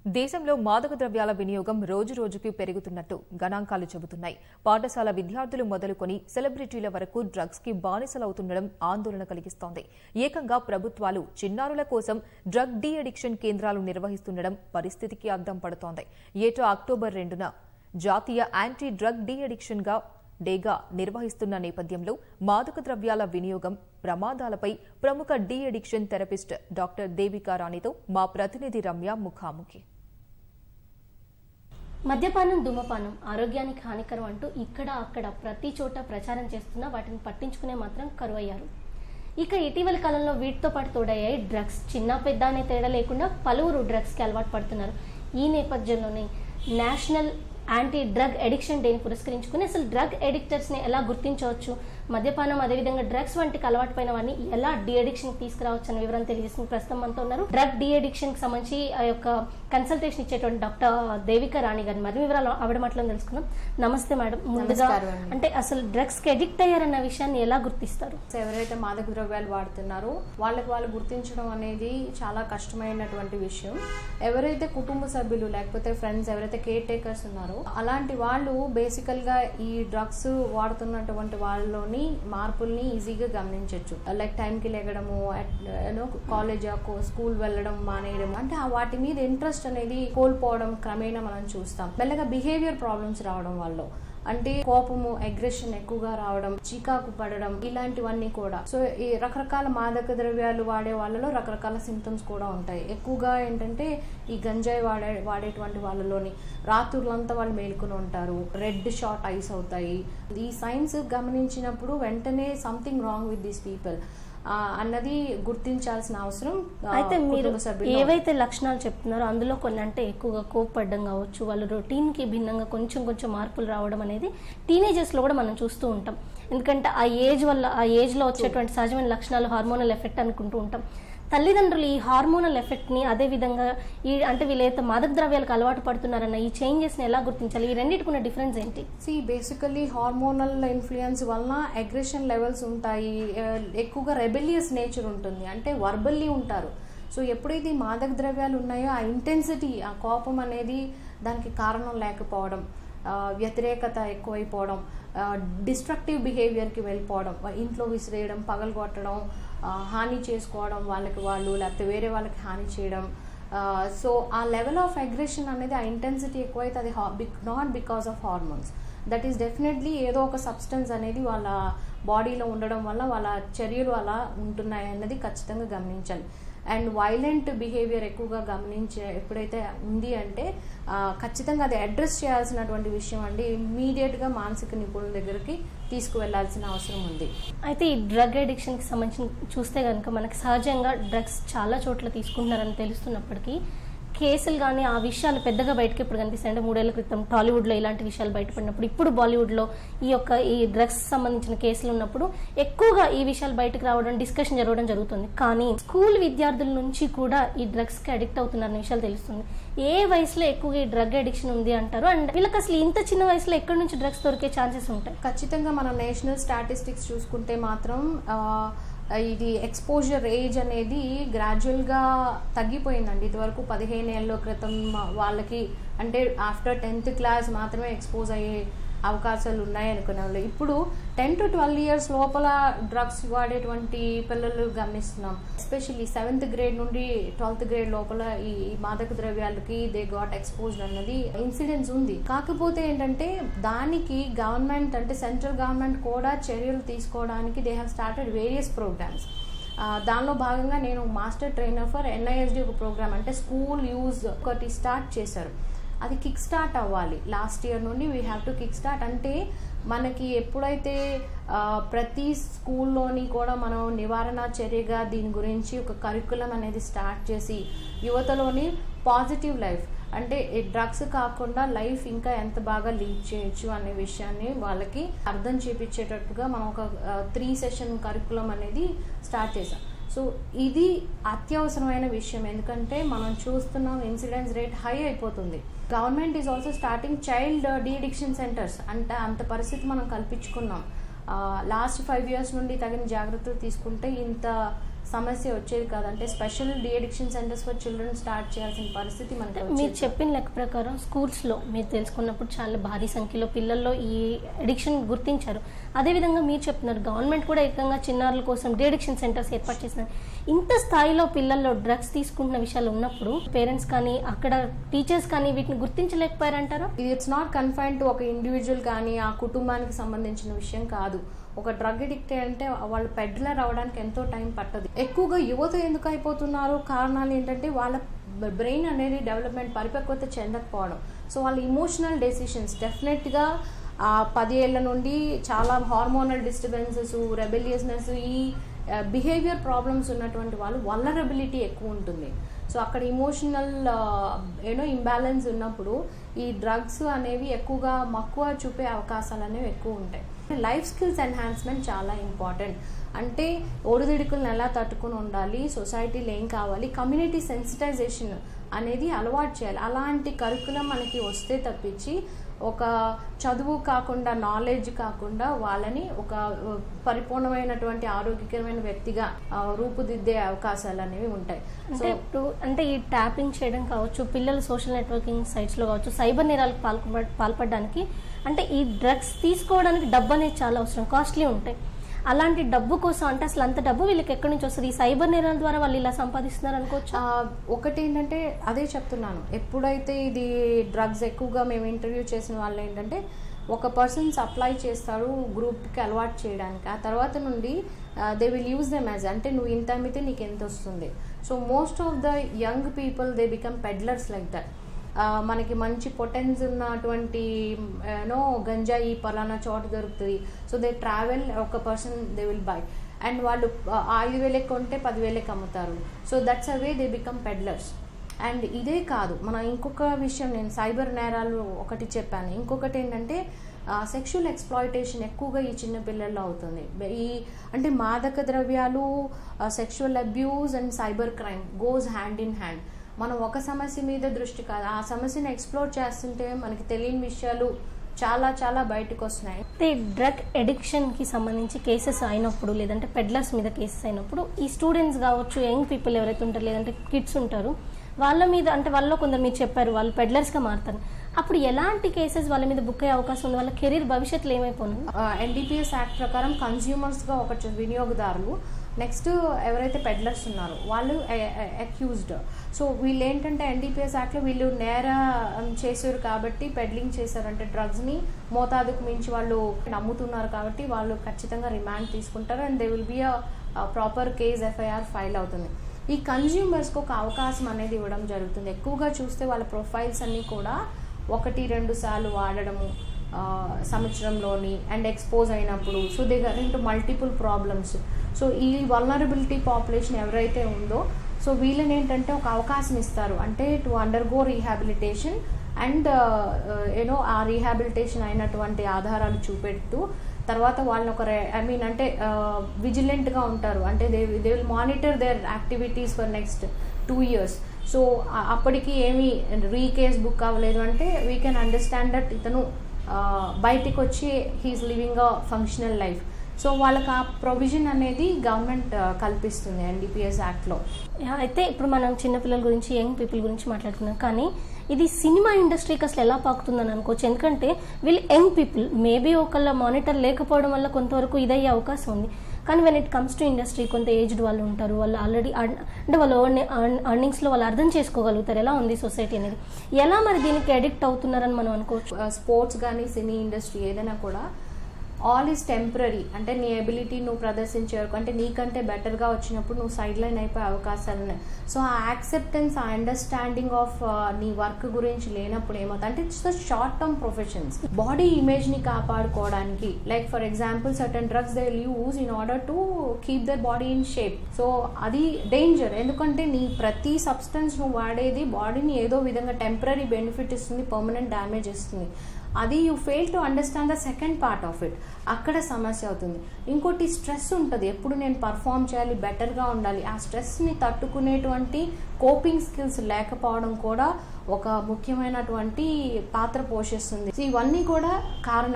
దేశంలో మాదక ద్రవ్యాల వినియోగం రోజు రోజుకి పెరుగుతున్నట్టు గణాంకాలు చెబుతున్నాయి పాఠశాల విద్యార్థులు మొదలుకొని సెలబ్రిటీల వరకు డ్రగ్స్ కి బానిసలవుతుండడం ఆందోళన కలిగిస్తోంది ఏకంగా ప్రభుత్వాలు చిన్నారుల కోసం డ్రగ్ డీ అడిక్షన్ కేంద్రాలు నిర్వహిస్తుండడం పరిస్థితికి అద్దం పడుతోంది ఏటా అక్టోబర్ రెండున జాతీయ యాంటీ డ్రగ్ డీ అడిక్షన్ గా డేగా నిర్వహిస్తున్న నేపథ్యంలో మాదక ద్రవ్యాల వినియోగం ప్రమాదాలపై ప్రముఖ de addiction therapist doctor Devika రాణితో మా ప్రతినిధి రమ్య ముఖాముఖి మద్యపానం ధూమపానం ఆరోగ్యానికి హానికరం అంటూ ఇక్కడ అక్కడ ప్రతి చోట ప్రచారం చేస్తున్నా వాటిని పట్టించుకునే మాత్రం కరువయ్యారు ఇక ఇటీవల కాలంలో వీటితో పాటు తోడయ్యాయి డ్రగ్స్ చిన్న పెద్ద అనే తేడా లేకుండా పలువురు డ్రగ్స్కి అలవాటు పడుతున్నారు ఈ నేపథ్యంలోనే నేషనల్ యాంటీ డ్రగ్ ఎడిక్షన్ డేని పురస్కరించుకుని అసలు డ్రగ్ ఎడిక్టర్స్ని ఎలా గుర్తించవచ్చు మద్యపానం అదేవిధంగా డ్రగ్స్ వంటికి అలవాటు పైన వారిని ఎలా డి అడిక్షన్ తీసుకురావచ్చు అనే వివరం తెలియజేసిన ప్రస్తుతం మనతో ఉన్నారు డ్రగ్ డి అడిక్షన్ కి సంబంధించి ఆ యొక్క కన్సల్టేషన్ ఇచ్చేటువంటి డాక్టర్ దేవిక రాణి గారి మరి వివరాలు ఆవిడ మాటలో తెలుసుకుందాం నమస్తే మేడం ముందుగా నమస్కారం అండి. అంటే అసలు డ్రగ్స్ కి అడిక్ట్ అయ్యారన్న విషయాన్ని ఎలా గుర్తిస్తారు సో ఎవరైతే మాదక ద్రవ్యాలు వాడుతున్నారో వాళ్ళకి వాళ్ళు గుర్తించడం అనేది చాలా కష్టమైనటువంటి విషయం ఎవరైతే కుటుంబ సభ్యులు లేకపోతే ఫ్రెండ్స్ ఎవరైతే కేర్ టేకర్స్ ఉన్నారో అలాంటి వాళ్ళు బేసికల్ గా ఈ డ్రగ్స్ వాడుతున్నటువంటి వాళ్ళలోని మార్పుల్ని ఈజీగా గమనించవచ్చు లైక్ టైంకి లేగడము కాలేజ్ స్కూల్ వెళ్ళడం మానేయడం అంటే ఆ వాటి మీద ఇంట్రెస్ట్ అనేది కోల్పోవడం క్రమేణా మనం చూస్తాం మెల్లగా బిహేవియర్ ప్రాబ్లమ్స్ రావడం వాళ్ళు అంటే కోపము అగ్రెషన్ ఎక్కువగా రావడం చికాకు పడడం ఇలాంటివన్నీ కూడా సో ఈ రకరకాల మాదక ద్రవ్యాలు వాడే వాళ్ళలో రకరకాల సిమ్టమ్స్ కూడా ఉంటాయి ఎక్కువగా ఏంటంటే ఈ గంజాయి వాడే వాడేటువంటి వాళ్ళలోని రాత్రులంతా వాళ్ళు మేల్కొని ఉంటారు రెడ్ షార్ట్ ఐస్ అవుతాయి ఈ సైన్స్ గమనించినప్పుడు వెంటనే something wrong with these people అన్నది గుర్తించాల్సిన అవసరం ఆ, అయితే మీరు కుటుంబ సభ్యుల్లో ఏవైతే లక్షణాలు చెప్తున్నారో అందులో కొన్ని అంటే ఎక్కువగా కోప్పడడం కావచ్చు వాళ్ళు రొటీన్ కి భిన్నంగా కొంచెం కొంచెం మార్పులు రావడం అనేది టీనేజర్స్ లో కూడా మనం చూస్తూ ఉంటాం ఎందుకంటే ఆ ఏజ్ వల్ల ఆ ఏజ్ లో వచ్చేటువంటి సహజమైన లక్షణాలు హార్మోనల్ ఎఫెక్ట్ అనుకుంటూ ఉంటాం తల్లిదండ్రులు ఈ హార్మోనల్ ఎఫెక్ట్ ని అదే విధంగా ఈ అంటే వీళ్ళైతే మాదక ద్రవ్యాలకు అలవాటు పడుతున్నారన్న ఈ చేంజెస్ ని ఎలా గుర్తించాలి ఈ రెండింటికి ఉన్న డిఫరెన్స్ ఏంటి సి బేసికల్లీ హార్మోనల్ ఇన్ఫ్లుయెన్స్ వలన అగ్రెషన్ లెవెల్స్ ఉంటాయి ఆ, ఎక్కువగా రెబెలియస్ నేచర్ ఉంటుంది అంటే వర్బల్లీ ఉంటారు సో ఎప్పుడైతే ఈ మాదక ద్రవ్యాలు ఉన్నాయో ఆ ఇంటెన్సిటీ ఆ కోపం అనేది దానికి కారణం లేకపోవడం ఆ, వ్యతిరేకత ఎక్కువైపోవడం డిస్ట్రక్టివ్ బిహేవియర్కి వెళ్ళిపోవడం ఇంట్లో విసిరేయడం పగలగొట్టడం ఆ, హాని చేసుకోవడం వాళ్ళకి వాళ్ళు లేకపోతే వేరే వాళ్ళకి హాని చేయడం సో ఆ లెవెల్ ఆఫ్ అగ్రెషన్ అనేది ఆ ఇంటెన్సిటీ ఎక్కువైతే అది not because of hormones that is definitely ఏదో ఒక సబ్స్టెన్స్ అనేది వాళ్ళ బాడీలో ఉండడం వల్ల వాళ్ళ చర్యలు అలా ఉంటున్నాయి అన్నది ఖచ్చితంగా గమనించాలి అండ్ వైలెంట్ బిహేవియర్ ఎక్కువగా గమనించే ఎప్పుడైతే ఉంది అంటే ఆ, ఖచ్చితంగా అది అడ్రస్ చేయాల్సినటువంటి విషయం అండి ఇమ్మీడియట్గా మానసిక నిపుణుల దగ్గరికి తీసుకువెళ్లాల్సిన అవసరం ఉంది అయితే ఈ డ్రగ్ అడిక్షన్ కి సంబంధించి చూస్తే కనుక మనకి సహజంగా డ్రగ్స్ చాలా చోట్ల తీసుకుంటున్నారని తెలుస్తున్నప్పటికీ కేసులు కానీ ఆ విషయాలు పెద్దగా బయటకి ఇప్పుడు కనిపిస్తాయి అంటే మూడేళ్ల క్రితం టాలీవుడ్ లో ఇలాంటి విషయాలు బయటపడినప్పుడు ఇప్పుడు బాలీవుడ్ లో ఈ యొక్క ఈ డ్రగ్స్ సంబంధించిన కేసులు ఉన్నప్పుడు ఎక్కువగా ఈ విషయాలు బయటకు రావడం డిస్కషన్ జరగడం జరుగుతుంది కానీ స్కూల్ విద్యార్థుల నుంచి కూడా ఈ డ్రగ్స్ కి అడిక్ట్ అవుతున్నారన్న విషయాలు తెలుస్తుంది ఏ వయసులో ఎక్కువగా ఈ డ్రగ్ అడిక్షన్ ఉంది అంటారు అండ్ వీళ్ళకి అసలు ఇంత చిన్న వయసులో ఎక్కడి నుంచి డ్రగ్స్ దొరికే ఛాన్సెస్ ఉంటాయి ఖచ్చితంగా మనం నేషనల్ స్టాటిస్టిక్స్ చూసుకుంటే మాత్రం ఆ, ఇది ఎక్స్పోజర్ ఏజ్ అనేది గ్రాడ్యువల్గా తగ్గిపోయిందండి ఇదివరకు పదిహేను ఏళ్ళ క్రితం వాళ్ళకి అంటే ఆఫ్టర్ టెన్త్ క్లాస్ మాత్రమే ఎక్స్పోజ్ అయ్యే అవకాశాలు ఉన్నాయి అనుకునే వాళ్ళు ఇప్పుడు టెన్ టు ట్వెల్వ్ ఇయర్స్ లోపల డ్రగ్స్ వాడేటువంటి పిల్లలు గమనిస్తున్నాం ఎస్పెషల్లీ సెవెంత్ గ్రేడ్ నుండి ట్వెల్త్ గ్రేడ్ లోపల ఈ మాదక ద్రవ్యాలకి దే గాట్ ఎక్స్పోజ్డ్ అన్నది ఇన్సిడెంట్స్ ఉంది కాకపోతే ఏంటంటే దానికి గవర్నమెంట్ అంటే సెంట్రల్ గవర్నమెంట్ కూడా చర్యలు తీసుకోవడానికి they have started various programmes దానిలో భాగంగా నేను మాస్టర్ ట్రైనర్ ఫర్ ఎన్ఐఎస్డి ఒక ప్రోగ్రామ్ అంటే స్కూల్ యూజ్ ఒకటి స్టార్ట్ చేశారు అది కిక్ స్టార్ట్ అవ్వాలి లాస్ట్ ఇయర్ నుండి we have to kick start అంటే మనకి ఎప్పుడైతే ఆ, ప్రతి స్కూల్లోని కూడా మనం నివారణ చర్యగా దీని గురించి ఒక కరికులం అనేది స్టార్ట్ చేసి యువతలోని పాజిటివ్ లైఫ్ అంటే ఈ డ్రగ్స్ కాకుండా లైఫ్ ఇంకా ఎంత బాగా లీడ్ చేయొచ్చు అనే విషయాన్ని వాళ్ళకి అర్థం చేపించేటట్టుగా మనం ఒక త్రీ సెషన్ కరికులం అనేది స్టార్ట్ చేసాం సో ఇది అత్యవసరమైన విషయం ఎందుకంటే మనం చూస్తున్నాం ఇన్సిడెన్స్ రేట్ హై అయిపోతుంది government is also starting child de addiction centres అంటే అంత పరిస్థితి మనం కల్పించుకున్నాం లాస్ట్ ఫైవ్ ఇయర్స్ నుండి తగిన జాగ్రత్తలు తీసుకుంటే ఇంత సమస్య వచ్చేది కాదు అంటే special de addiction centres for children start చేయాల్సిన పరిస్థితి మనకి మీరు వచ్చేది. చెప్పిన లెక్క ప్రకారం స్కూల్స్లో మీరు తెలుసుకున్నప్పుడు చాలా భారీ సంఖ్యలో పిల్లల్లో ఈ అడిక్షన్ గుర్తించారు అదేవిధంగా మీరు చెప్తున్నారు గవర్నమెంట్ కూడా ఏకంగా చిన్నారుల కోసం డి అడిక్షన్ సెంటర్స్ ఏర్పాటు చేసినారు ఇంత స్థాయిలో పిల్లల్లో డ్రగ్స్ తీసుకుంటున్న విషయాలు ఉన్నప్పుడు పేరెంట్స్ కానీ అక్కడ టీచర్స్ కానీ వీటిని గుర్తించలేకపోయారంటారా ఇది ఇట్స్ నాట్ కన్ఫైన్ టు ఒక ఇండివిజువల్ కానీ ఆ కుటుంబానికి సంబంధించిన విషయం కాదు ఒక డ్రగ్ అడిక్ట్ అంటే వాళ్ళు పెడ్లర్ అవ్వడానికి ఎంతో టైం పట్టదు ఎక్కువగా యువత ఎందుకు అయిపోతున్నారు కారణాలు ఏంటంటే వాళ్ళ బ్రెయిన్ అనేది డెవలప్మెంట్ పరిపక్వత చెందకపోవడం సో వాళ్ళ ఇమోషనల్ డెసిషన్స్ డెఫినెట్గా ఆ పది ఏళ్ళ నుండి చాలా హార్మోనల్ డిస్టర్బెన్సెస్ రెబెలియస్నెస్ ఈ బిహేవియర్ ప్రాబ్లమ్స్ ఉన్నటువంటి వాళ్ళు వల్లరబిలిటీ ఎక్కువ ఉంటుంది సో అక్కడ ఇమోషనల్ ఏనో ఇంబ్యాలెన్స్ ఉన్నప్పుడు ఈ డ్రగ్స్ అనేవి ఎక్కువగా మక్కువ చూపే అవకాశాలు అనేవి ఎక్కువ ఉంటాయి లైఫ్ స్కిల్స్ ఎన్హాన్స్మెంట్ చాలా ఇంపార్టెంట్ అంటే ఒడిదుడుకులను ఎలా తట్టుకుని ఉండాలి సొసైటీలో ఏం కావాలి కమ్యూనిటీ సెన్సిటైజేషన్ అనేది అలవాటు చేయాలి అలాంటి కరికులం మనకి వస్తే తప్పించి ఒక చదువు కాకుండా నాలెడ్జ్ కాకుండా వాళ్ళని ఒక ఆ, పరిపూర్ణమైనటువంటి ఆరోగ్యకరమైన వ్యక్తిగా ఆ, రూపుదిద్దే అవకాశాలు అనేవి ఉంటాయి అంటే ఇప్పుడు అంటే ఈ ట్యాపింగ్ చేయడం కావచ్చు పిల్లలు సోషల్ నెట్వర్కింగ్ సైట్స్లో కావచ్చు సైబర్ నేరాలకు పాల్పడ పాల్పడడానికి అంటే ఈ డ్రగ్స్ తీసుకోవడానికి డబ్బు అనేది చాలా అవసరం కాస్ట్లీ ఉంటాయి అలాంటి డబ్బు కోసం అంటే అసలు అంత డబ్బు వీళ్ళకి ఎక్కడి నుంచి వస్తుంది ఈ సైబర్ నేరాల ద్వారా వాళ్ళు ఇలా సంపాదిస్తున్నారు అనుకోవచ్చు ఆ, ఒకటి ఏంటంటే అదే చెప్తున్నాను ఎప్పుడైతే ఇది డ్రగ్స్ ఎక్కువగా మేము ఇంటర్వ్యూ చేసిన వాళ్ళు ఏంటంటే ఒక పర్సన్ సప్లై చేస్తాడు గ్రూప్కి అలవాటు చేయడానికి ఆ తర్వాత నుండి they will use them as అంటే నువ్వు ఇంత అమ్మితే నీకు ఎంత వస్తుంది so most of the young people they become peddlers like that మనకి మంచి పొటెన్స్ ఉన్నటువంటి నో గంజాయి పలానా చోట దొరుకుతుంది సో దే ట్రావెల్ ఒక person they will buy and వాళ్ళు ఆ, ఐదు వేలకి కొంటే పదివేలకి అమ్ముతారు so that's away they become peddlers and ఇదే కాదు మన ఇంకొక విషయం నేను సైబర్ నేరాలు ఒకటి చెప్పాను ఇంకొకటి ఏంటంటే సెక్షువల్ ఎక్స్ప్లాయిటేషన్ ఎక్కువగా ఈ చిన్న పిల్లల్లో అవుతుంది ఈ అంటే మాదక ద్రవ్యాలు sexual abuse and cyber crime goes hand in hand మనం ఒక సమస్య మీద దృష్టి కాదు ఆ సమస్యను ఎక్స్ప్లోర్ చేస్తుంటే మనకి తెలియని విషయాలు చాలా చాలా బయటకు వస్తున్నాయి అయితే డ్రగ్ ఎడిక్షన్కి సంబంధించి కేసెస్ అయినప్పుడు లేదంటే పెడ్లర్స్ మీద కేసెస్ అయినప్పుడు ఈ స్టూడెంట్స్ కావచ్చు యంగ్ పీపుల్ ఎవరైతే ఉంటారు లేదంటే కిడ్స్ ఉంటారు వాళ్ళ మీద అంటే వాళ్ళలో కొందరు మీరు చెప్పారు వాళ్ళు పెడ్లర్స్గా మారుతారు అప్పుడు ఎలాంటి కేసెస్ వాళ్ళ మీద బుక్ అయ్యే అవకాశం ఉంది వాళ్ళ కెరీర్ భవిష్యత్తులో ఏమైపోను ఎన్డీపీఎస్ యాక్ట్ ప్రకారం కన్స్యూమర్స్గా ఒక చ- వినియోగదారులు నెక్స్ట్ ఎవరైతే పెడ్లర్స్ ఉన్నారో వాళ్ళు అక్యూజ్డ్ సో వీళ్ళు ఏంటంటే ఎన్డీపీఎస్ యాక్ట్లో వీళ్ళు నేర చేశారు కాబట్టి పెడ్లింగ్ చేశారు అంటే డ్రగ్స్ని మోతాదుకు మించి వాళ్ళు నమ్ముతున్నారు కాబట్టి వాళ్ళు ఖచ్చితంగా రిమాండ్ తీసుకుంటారు and they will be a proper case FIR file అవుతుంది ఈ కన్జ్యూమర్స్కి ఒక అవకాశం అనేది ఇవ్వడం జరుగుతుంది ఎక్కువగా చూస్తే వాళ్ళ ప్రొఫైల్స్ అన్నీ కూడా ఒకటి రెండు సార్లు వాడడము ఆ, సంవత్సరంలోని అండ్ ఎక్స్పోజ్ అయినప్పుడు so they get into multiple problems so ఈ వల్నరబిలిటీ పాపులేషన్ ఎవరైతే ఉందో సో వీళ్ళని ఏంటంటే ఒక అవకాశం ఇస్తారు అంటే to undergo rehabilitation and you know ఆ రీహాబిలిటేషన్ అయినటువంటి ఆధారాలు చూపెడుతూ తర్వాత వాళ్ళని ఒక ఐ మీన్ అంటే విజిలెంట్గా ఉంటారు అంటే they they will monitor their activities for next two years so అప్పటికి ఏమి రీ కేస్ బుక్ అవ్వలేదు అంటే వీ కెన్ అండర్స్టాండ్ దట్ ఇతను ఆ, బయటికి వచ్చి he is living a functional life so వాళ్ళకి ఆ ప్రొవిజన్ అనేది గవర్నమెంట్ కల్పిస్తుంది ఎన్డీపీఎస్ యాక్ట్లో యా, అయితే ఇప్పుడు మనం చిన్నపిల్లల గురించి యంగ్ పీపుల్ గురించి మాట్లాడుకున్నాం కానీ ఇది సినిమా ఇండస్ట్రీకి అసలు ఎలా పాకుతుందని అనుకోవచ్చు ఎందుకంటే వీళ్ళు యంగ్ పీపుల్ మేబీ ఒకళ్ళ మానిటర్ లేకపోవడం వల్ల కొంతవరకు ఇదయ్యే అవకాశం ఉంది కానీ when it comes to industry కొంత ఏజ్డ్ వాళ్ళు ఉంటారు వాళ్ళు ఆల్రెడీ అంటే వాళ్ళు అర్నింగ్స్లో వాళ్ళు అర్థం చేసుకోగలుగుతారు ఎలా ఉంది సొసైటీ అనేది ఎలా మరి దీనికి అడిక్ట్ అవుతున్నారని మనం అనుకోవచ్చు స్పోర్ట్స్ కానీ సినీ ఇండస్ట్రీ ఏదైనా కూడా ఆల్ ఈజ్ టెంపరీ అంటే నీ ఎబిలిటీ నువ్వు ప్రదర్శించే వరకు అంటే నీకంటే బెటర్గా వచ్చినప్పుడు నువ్వు సైడ్ లైన్ అయిపోయే అవకాశాలు ఉన్నాయి సో ఆ యాక్సెప్టెన్స్ ఆ అండర్స్టాండింగ్ ఆఫ్ నీ వర్క్ గురించి లేనప్పుడు ఏమవుతుంది అంటే it's the short term professions body ఇమేజ్ని కాపాడుకోవడానికి like for example certain drugs they use in order to keep their body in shape so అది డేంజర్ ఎందుకంటే నీ ప్రతి సబ్స్టెన్స్ నువ్వు వాడేది బాడీని ఏదో విధంగా టెంపరీ బెనిఫిట్ ఇస్తుంది పర్మనెంట్ డ్యామేజ్ ఇస్తుంది అది you fail to understand the second part of it అక్కడ సమస్య అవుతుంది ఇంకోటి స్ట్రెస్ ఉంటుంది ఎప్పుడు నేను పర్ఫామ్ చేయాలి బెటర్గా ఉండాలి ఆ స్ట్రెస్ని తట్టుకునేటువంటి కోపింగ్ స్కిల్స్ లేకపోవడం కూడా ఒక ముఖ్యమైనటువంటి పాత్ర పోషిస్తుంది So, ఇవన్నీ కూడా కారణాలు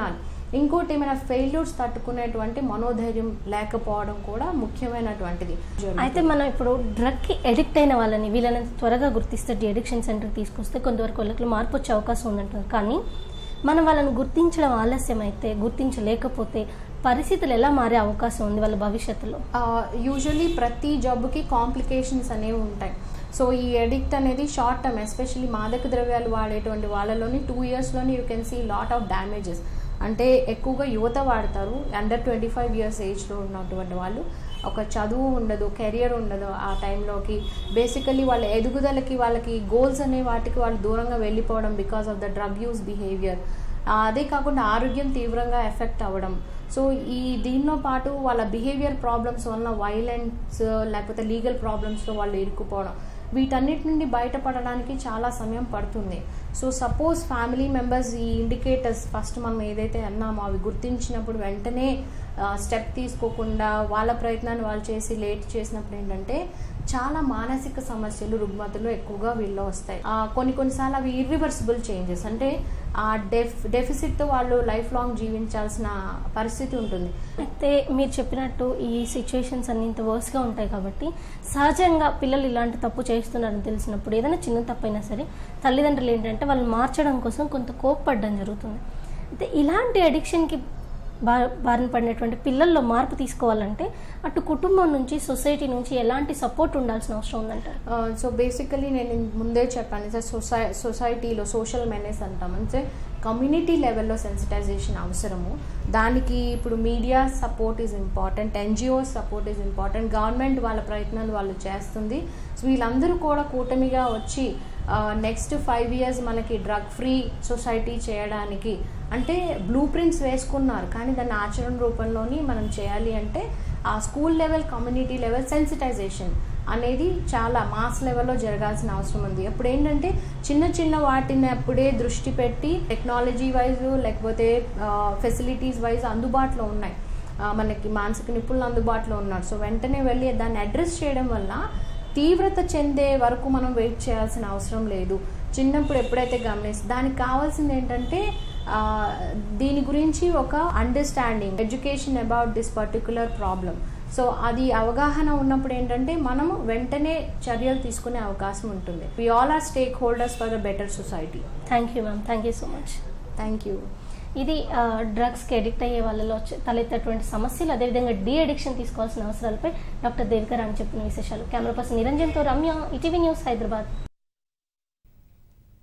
ఇంకోటి ఏమైనా ఫెయిల్యూర్స్ తట్టుకునేటువంటి మనోధైర్యం లేకపోవడం కూడా ముఖ్యమైనటువంటిది అయితే మనం ఇప్పుడు డ్రగ్కి ఎడిక్ట్ అయిన వాళ్ళని వీళ్ళని త్వరగా గుర్తిస్తే డి అడిక్షన్ సెంటర్కి తీసుకొస్తే కొంతవరకు వాళ్ళకి మార్పు వచ్చే అవకాశం ఉందంటారు కానీ మనం వాళ్ళని గుర్తించడం ఆలస్యం అయితే గుర్తించలేకపోతే పరిస్థితులు ఎలా మారే అవకాశం ఉంది వాళ్ళ భవిష్యత్తులో యూజువలీ ప్రతి జబ్బుకి కాంప్లికేషన్స్ అనేవి ఉంటాయి సో ఈ ఎడిక్ట్ అనేది షార్ట్ టర్మ్ ఎస్పెషల్లీ మాదక ద్రవ్యాలు వాడేటువంటి వాళ్ళలోని టూ ఇయర్స్లోని you can see lot of damages అంటే ఎక్కువగా యువత వాడతారు అండర్ ట్వంటీ ఫైవ్ ఇయర్స్ ఏజ్లో ఉన్నటువంటి వాళ్ళు ఒక చదువు ఉండదు కెరియర్ ఉండదు ఆ టైంలోకి బేసికలీ వాళ్ళ ఎదుగుదలకి వాళ్ళకి గోల్స్ అనే వాటికి వాళ్ళు దూరంగా వెళ్ళిపోవడం because of the drug use behaviour అదే కాకుండా ఆరోగ్యం తీవ్రంగా ఎఫెక్ట్ అవ్వడం సో ఈ దీనిలో పాటు వాళ్ళ బిహేవియర్ ప్రాబ్లమ్స్ వలన వైలెన్స్ లేకపోతే లీగల్ ప్రాబ్లమ్స్లో వాళ్ళు ఇరుక్కుపోవడం వీటన్నిటి నుండి బయటపడడానికి చాలా సమయం పడుతుంది సో సపోజ్ ఫ్యామిలీ మెంబర్స్ ఈ ఇండికేటర్స్ ఫస్ట్ మనం ఏదైతే అన్నామో అవి గుర్తించినప్పుడు వెంటనే స్టెప్ తీసుకోకుండా వాళ్ళ ప్రయత్నాన్ని వాళ్ళు చేసి లేట్ చేసినప్పుడు ఏంటంటే చాలా మానసిక సమస్యలు రుగ్మతలు ఎక్కువగా వీళ్ళు వస్తాయి ఆ, కొన్ని కొన్నిసార్లు అవి ఇర్రివర్సిబుల్ చేంజెస్ అంటే ఆ డెఫ్ డెఫిసిట్తో వాళ్ళు లైఫ్ లాంగ్ జీవించాల్సిన పరిస్థితి ఉంటుంది అయితే మీరు చెప్పినట్టు ఈ సిచ్యువేషన్స్ అన్ని ఇంత వర్స్గా ఉంటాయి కాబట్టి సహజంగా పిల్లలు ఇలాంటి తప్పు చేస్తున్నారని తెలిసినప్పుడు ఏదైనా చిన్న తప్పు అయినా సరే తల్లిదండ్రులు ఏంటంటే వాళ్ళు మార్చడం కోసం కొంత కోప్పడడం జరుగుతుంది అయితే ఇలాంటి అడిక్షన్కి బా బారిన పడినటువంటి పిల్లల్లో మార్పు తీసుకోవాలంటే అటు కుటుంబం నుంచి సొసైటీ నుంచి ఎలాంటి సపోర్ట్ ఉండాల్సిన అవసరం ఉందంటారు సో బేసికలీ నేను ముందే చెప్పాను సార్ సొసై సొసైటీలో సోషల్ మెనేస్ అంటాం అంటే కమ్యూనిటీ లెవెల్లో సెన్సిటైజేషన్ అవసరము దానికి ఇప్పుడు media support is important NGOs support is important government వాళ్ళ ప్రయత్నాలు వాళ్ళు చేస్తుంది సో వీళ్ళందరూ కూడా కూటమిగా వచ్చి నెక్స్ట్ ఫైవ్ ఇయర్స్ మనకి డ్రగ్ ఫ్రీ సొసైటీ చేయడానికి అంటే బ్లూ ప్రింట్స్ వేసుకున్నారు కానీ దాన్ని ఆచరణ రూపంలోని మనం చేయాలి అంటే ఆ school level community level sensitization అనేది చాలా మాస్ లెవెల్లో జరగాల్సిన అవసరం ఉంది అప్పుడు ఏంటంటే చిన్న చిన్న వాటిని అప్పుడే దృష్టి పెట్టి టెక్నాలజీ వైజ్ లేకపోతే ఫెసిలిటీస్ వైజ్ అందుబాటులో ఉన్నాయి ఆ, మనకి మానసిక నిపుణులు అందుబాటులో ఉన్నారు సో వెంటనే వెళ్ళి దాన్ని అడ్రస్ చేయడం వల్ల తీవ్రత చెందే వరకు మనం వెయిట్ చేయాల్సిన అవసరం లేదు చిన్నప్పుడు ఎప్పుడైతే గమనిస్తే దానికి కావాల్సింది ఏంటంటే ఆ, దీని గురించి ఒక understanding education about this particular problem so అది అవగాహన ఉన్నప్పుడు ఏంటంటే మనము వెంటనే చర్యలు తీసుకునే అవకాశం ఉంటుంది we all are stakeholders for the better society thank you ma'am thank you so much thank you ఇది డ్రగ్స్కి అడిక్ట్ అయ్యే వాళ్ళలో వచ్చే- తలెత్తేటువంటి సమస్యలు అదేవిధంగా డీ అడిక్షన్ తీసుకోవాల్సిన అవసరాలపై డాక్టర్ దేవికర్ అని చెప్పిన విశేషాలు కెమెరా పర్సన్ నిరంజన్తో రమ్య ఇటీవీ న్యూస్ హైదరాబాద్